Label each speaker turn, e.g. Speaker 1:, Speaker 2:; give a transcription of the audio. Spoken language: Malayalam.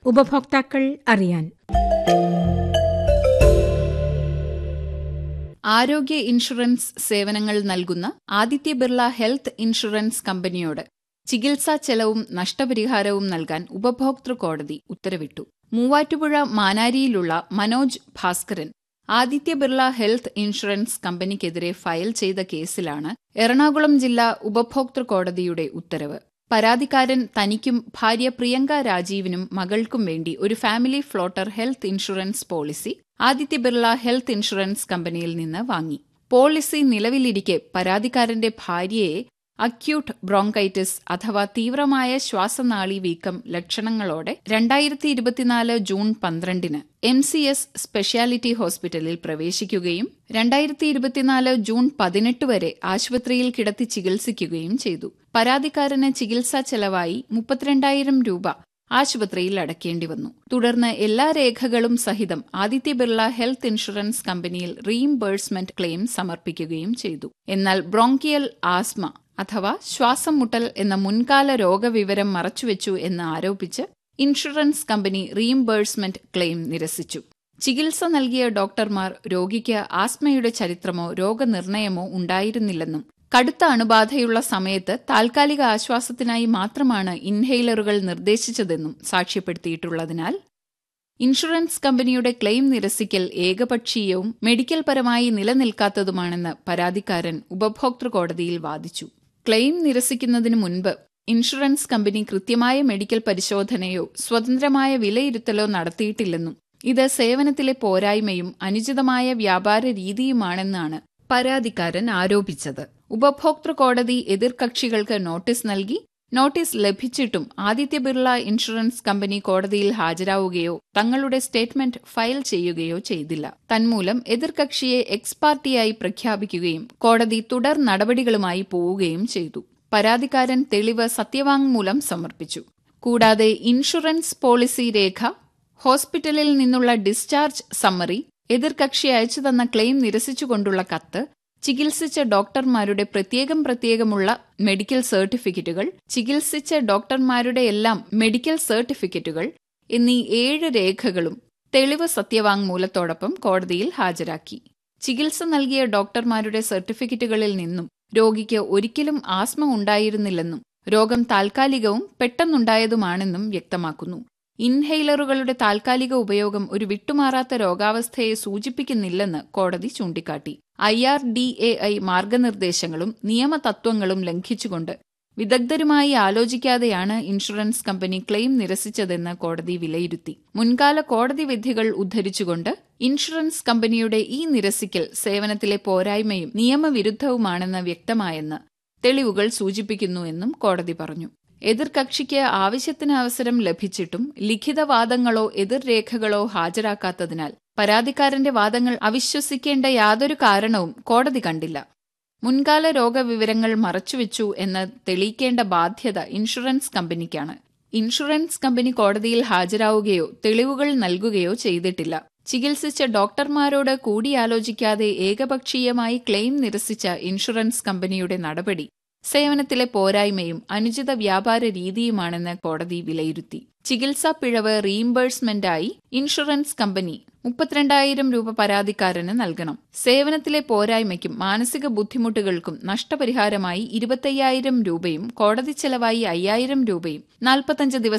Speaker 1: ഉപഭോക്താക്കൾ അറിയാൻ
Speaker 2: ആരോഗ്യ ഇൻഷുറൻസ് സേവനങ്ങൾ നൽകുന്ന ആദിത്യ ബിർള ഹെൽത്ത് ഇൻഷുറൻസ് കമ്പനിയോട് ചികിത്സാ ചെലവും നഷ്ടപരിഹാരവും നൽകാൻ ഉപഭോക്തൃ കോടതി ഉത്തരവിട്ടു മൂവാറ്റുപുഴ മാനാരിയിലുള്ള മനോജ് ഭാസ്കരൻ ആദിത്യ ബിർള ഹെൽത്ത് ഇൻഷുറൻസ് കമ്പനിക്കെതിരെ ഫയൽ ചെയ്ത കേസിലാണ് എറണാകുളം ജില്ലാ ഉപഭോക്തൃ കോടതിയുടെ ഉത്തരവ് പരാതിക്കാരൻ തനിക്കും ഭാര്യ പ്രിയങ്ക രാജീവിനും മകൾക്കും വേണ്ടി ഒരു family floater health insurance policy Aditya Birla health insurance കമ്പനിയിൽ നിന്ന് വാങ്ങി പോളിസി നിലവിലിരിക്കെ പരാതിക്കാരന്റെ ഭാര്യയെ അക്യൂട്ട് ബ്രോങ്കൈറ്റിസ് അഥവാ തീവ്രമായ ശ്വാസനാളി വീക്കം ലക്ഷണങ്ങളോടെ രണ്ടായിരത്തി ഇരുപത്തിനാല് ജൂൺ പന്ത്രണ്ടിന് എം സി എസ് സ്പെഷ്യാലിറ്റി ഹോസ്പിറ്റലിൽ പ്രവേശിക്കുകയും രണ്ടായിരത്തി ഇരുപത്തിനാല് ജൂൺ പതിനെട്ട് വരെ ആശുപത്രിയിൽ കിടത്തി ചികിത്സിക്കുകയും ചെയ്തു പരാതിക്കാരന് ചികിത്സാ ചെലവായി മുപ്പത്തിരണ്ടായിരം രൂപ ആശുപത്രിയിൽ അടയ്ക്കേണ്ടി വന്നു തുടർന്ന് എല്ലാ രേഖകളും സഹിതം ആദിത്യ ബിർള ഹെൽത്ത് ഇൻഷുറൻസ് കമ്പനിയിൽ റീഇംബേഴ്സ്മെന്റ് ക്ലെയിം സമർപ്പിക്കുകയും ചെയ്തു എന്നാൽ ബ്രോങ്കിയൽ ആസ്മ അഥവാ ശ്വാസം മുട്ടൽ എന്ന മുൻകാല രോഗവിവരം മറച്ചുവെച്ചു എന്ന് ആരോപിച്ച് ഇൻഷുറൻസ് കമ്പനി റീഇംബേഴ്സ്മെന്റ് ക്ലെയിം നിരസിച്ചു ചികിത്സ നൽകിയ ഡോക്ടർമാർ രോഗിക്ക് ആസ്മയുടെ ചരിത്രമോ രോഗനിർണയമോ ഉണ്ടായിരുന്നില്ലെന്നും കടുത്ത അണുബാധയുള്ള സമയത്ത് താൽക്കാലിക ആശ്വാസത്തിനായി മാത്രമാണ് ഇൻഹെയിലറുകൾ നിർദ്ദേശിച്ചതെന്നും സാക്ഷ്യപ്പെടുത്തിയിട്ടുള്ളതിനാൽ ഇൻഷുറൻസ് കമ്പനിയുടെ ക്ലെയിം നിരസിക്കൽ ഏകപക്ഷീയവും മെഡിക്കൽ പരമായി നിലനിൽക്കാത്തതുമാണെന്ന് പരാതിക്കാരൻ ഉപഭോക്തൃ കോടതിയിൽ വാദിച്ചു ക്ലെയിം നിരസിക്കുന്നതിന് മുൻപ് ഇൻഷുറൻസ് കമ്പനി കൃത്യമായ മെഡിക്കൽ പരിശോധനയോ സ്വതന്ത്രമായ വിലയിരുത്തലോ നടത്തിയിട്ടില്ലെന്നും ഇത് സേവനത്തിലെ പോരായ്മയും അനുചിതമായ വ്യാപാര രീതിയുമാണെന്നാണ് പരാതിക്കാരൻ ആരോപിച്ചത് ഉപഭോക്തൃ കോടതി എതിർകക്ഷികൾക്ക് നോട്ടീസ് നൽകി നോട്ടീസ് ലഭിച്ചിട്ടും ആദിത്യ ബിർള ഇൻഷുറൻസ് കമ്പനി കോടതിയിൽ ഹാജരാവുകയോ തങ്ങളുടെ സ്റ്റേറ്റ്മെന്റ് ഫയൽ ചെയ്യുകയോ ചെയ്തില്ല തന്മൂലം എതിർകക്ഷിയെ എക്സ് പാർട്ടിയായി പ്രഖ്യാപിക്കുകയും കോടതി തുടർ നടപടികളുമായി പോവുകയും ചെയ്തു പരാതിക്കാരൻ തെളിവ് സത്യവാങ്മൂലം സമർപ്പിച്ചു കൂടാതെ ഇൻഷുറൻസ് പോളിസി രേഖ ഹോസ്പിറ്റലിൽ നിന്നുള്ള ഡിസ്ചാർജ് സമ്മറി എതിർകക്ഷി അയച്ചു തന്ന ക്ലെയിം നിരസിച്ചുകൊണ്ടുള്ള കത്ത് ചികിത്സിച്ച ഡോക്ടർമാരുടെ പ്രത്യേകം പ്രത്യേകമുള്ള മെഡിക്കൽ സർട്ടിഫിക്കറ്റുകൾ ചികിത്സിച്ച ഡോക്ടർമാരുടെ എല്ലാം മെഡിക്കൽ സർട്ടിഫിക്കറ്റുകൾ എന്നീ ഏഴ് രേഖകളും തെളിവ് സത്യവാങ്മൂലത്തോടൊപ്പം കോടതിയിൽ ഹാജരാക്കി ചികിത്സ നൽകിയ ഡോക്ടർമാരുടെ സർട്ടിഫിക്കറ്റുകളിൽ നിന്നും രോഗിക്ക് ഒരിക്കലും ആസ്മ ഉണ്ടായിരുന്നില്ലെന്നും രോഗം താൽക്കാലികവും പെട്ടെന്നുണ്ടായതുമാണെന്നും വ്യക്തമാക്കുന്നു ഇൻഹെയിലറുകളുടെ താൽക്കാലിക ഉപയോഗം ഒരു വിട്ടുമാറാത്ത രോഗാവസ്ഥയെ സൂചിപ്പിക്കുന്നില്ലെന്ന് കോടതി ചൂണ്ടിക്കാട്ടി I R D A I മാർഗനിർദ്ദേശങ്ങളും നിയമതത്വങ്ങളും ലംഘിച്ചുകൊണ്ട് വിദഗ്ധരുമായി ആലോചിക്കാതെയാണ് ഇൻഷുറൻസ് കമ്പനി ക്ലെയിം നിരസിച്ചതെന്ന് കോടതി വിലയിരുത്തി മുൻകാല കോടതി വിധികൾ ഉദ്ധരിച്ചുകൊണ്ട് ഇൻഷുറൻസ് കമ്പനിയുടെ ഈ നിരസിക്കൽ സേവനത്തിലെ പോരായ്മയും നിയമവിരുദ്ധവുമാണെന്ന് വ്യക്തമായെന്ന് തെളിവുകൾ സൂചിപ്പിക്കുന്നുവെന്നും കോടതി പറഞ്ഞു എതിർകക്ഷിക്ക് ആവശ്യത്തിന് അവസരം ലഭിച്ചിട്ടും ലിഖിതവാദങ്ങളോ എതിർരേഖകളോ ഹാജരാക്കാത്തതിനാൽ പരാതിക്കാരന്റെ വാദങ്ങൾ അവിശ്വസിക്കേണ്ട യാതൊരു കാരണവും കോടതി കണ്ടില്ല മുൻകാല രോഗവിവരങ്ങൾ മറച്ചുവെച്ചു എന്ന് തെളിയിക്കേണ്ട ബാധ്യത ഇൻഷുറൻസ് കമ്പനിക്കാണ് ഇൻഷുറൻസ് കമ്പനി കോടതിയിൽ ഹാജരാവുകയോ തെളിവുകൾ നൽകുകയോ ചെയ്തിട്ടില്ല ചികിത്സിച്ച ഡോക്ടർമാരോട് കൂടിയാലോചിക്കാതെ ഏകപക്ഷീയമായി ക്ലെയിം നിരസിച്ച ഇൻഷുറൻസ് കമ്പനിയുടെ നടപടി സേവനത്തിലെ പോരായ്മയും അനുചിത വ്യാപാര രീതിയുമാണെന്ന് കോടതി വിലയിരുത്തി ചികിത്സാ പിഴവ് റീഇംബേഴ്സ്മെന്റായി ഇൻഷുറൻസ് കമ്പനി മുപ്പത്തിരണ്ടായിരം രൂപ പരാതിക്കാരന് നൽകണം സേവനത്തിലെ പോരായ്മയ്ക്കും മാനസിക ബുദ്ധിമുട്ടുകൾക്കും നഷ്ടപരിഹാരമായി ഇരുപത്തയ്യായിരം രൂപയും കോടതി ചെലവായി അയ്യായിരം രൂപയും നാൽപ്പത്തഞ്ച് ദിവസം